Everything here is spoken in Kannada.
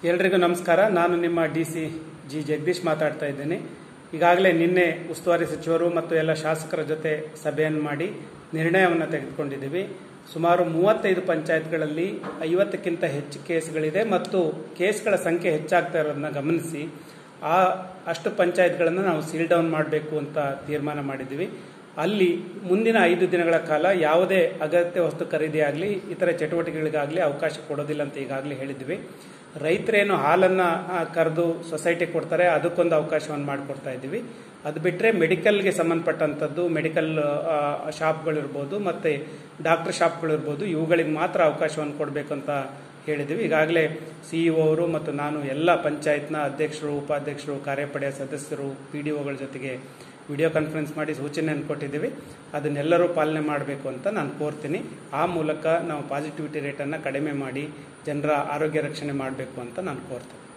ಎಲ್ರಿಗೂ ನಮಸ್ಕಾರ ನಾನು ನಿಮ್ಮ ಡಿ ಸಿ ಜಿ ಜಗದೀಶ್ ಮಾತಾಡ್ತಾ ಇದ್ದೀನಿ ಈಗಾಗಲೇ ನಿನ್ನೆ ಉಸ್ತುವಾರಿ ಸಚಿವರು ಮತ್ತು ಎಲ್ಲ ಶಾಸಕರ ಜೊತೆ ಸಭೆಯನ್ನು ಮಾಡಿ ನಿರ್ಣಯವನ್ನು ತೆಗೆದುಕೊಂಡಿದ್ದೀವಿ ಸುಮಾರು ಮೂವತ್ತೈದು ಪಂಚಾಯತ್ಗಳಲ್ಲಿ ಐವತ್ತಕ್ಕಿಂತ ಹೆಚ್ಚು ಕೇಸ್ಗಳಿದೆ ಮತ್ತು ಕೇಸ್ಗಳ ಸಂಖ್ಯೆ ಹೆಚ್ಚಾಗ್ತಾ ಇರೋದನ್ನ ಗಮನಿಸಿ ಆ ಅಷ್ಟು ಪಂಚಾಯತ್ಗಳನ್ನು ನಾವು ಸೀಲ್ ಡೌನ್ ಮಾಡಬೇಕು ಅಂತ ತೀರ್ಮಾನ ಮಾಡಿದ್ದೀವಿ ಅಲ್ಲಿ ಮುಂದಿನ ಐದು ದಿನಗಳ ಕಾಲ ಯಾವುದೇ ಅಗತ್ಯ ವಸ್ತು ಖರೀದಿ ಆಗಲಿ ಇತರೆ ಚಟುವಟಿಕೆಗಳಿಗಾಗಲಿ ಅವಕಾಶ ಕೊಡೋದಿಲ್ಲ ಅಂತ ಈಗಾಗಲೇ ಹೇಳಿದ್ವಿ ರೈತರೇನು ಹಾಲನ್ನು ಕರೆದು ಸೊಸೈಟಿ ಕೊಡ್ತಾರೆ ಅದಕ್ಕೊಂದು ಅವಕಾಶವನ್ನು ಮಾಡಿಕೊಡ್ತಾ ಇದ್ದೀವಿ ಅದು ಬಿಟ್ಟರೆ ಮೆಡಿಕಲ್ಗೆ ಸಂಬಂಧಪಟ್ಟಂಥದ್ದು ಮೆಡಿಕಲ್ ಶಾಪ್ಗಳಿರ್ಬೋದು ಮತ್ತು ಡಾಕ್ಟರ್ ಶಾಪ್ಗಳಿರ್ಬೋದು ಇವುಗಳಿಗೆ ಮಾತ್ರ ಅವಕಾಶವನ್ನು ಕೊಡಬೇಕು ಅಂತ ಹೇಳಿದ್ದೀವಿ ಈಗಾಗಲೇ ಸಿ ಇ ಅವರು ಮತ್ತು ನಾನು ಎಲ್ಲ ಪಂಚಾಯತ್ನ ಅಧ್ಯಕ್ಷರು ಉಪಾಧ್ಯಕ್ಷರು ಕಾರ್ಯಪಡೆಯ ಸದಸ್ಯರು ಪಿ ಡಿ ಒಗಳ ಜೊತೆಗೆ ವಿಡಿಯೋ ಕಾನ್ಫರೆನ್ಸ್ ಮಾಡಿ ಸೂಚನೆಯನ್ನು ಕೊಟ್ಟಿದ್ದೀವಿ ಅದನ್ನೆಲ್ಲರೂ ಪಾಲನೆ ಮಾಡಬೇಕು ಅಂತ ನಾನು ಕೋರ್ತೀನಿ ಆ ಮೂಲಕ ನಾವು ಪಾಸಿಟಿವಿಟಿ ರೇಟನ್ನು ಕಡಿಮೆ ಮಾಡಿ ಜನರ ಆರೋಗ್ಯ ರಕ್ಷಣೆ ಮಾಡಬೇಕು ಅಂತ ನಾನು ಕೋರ್ತೇನೆ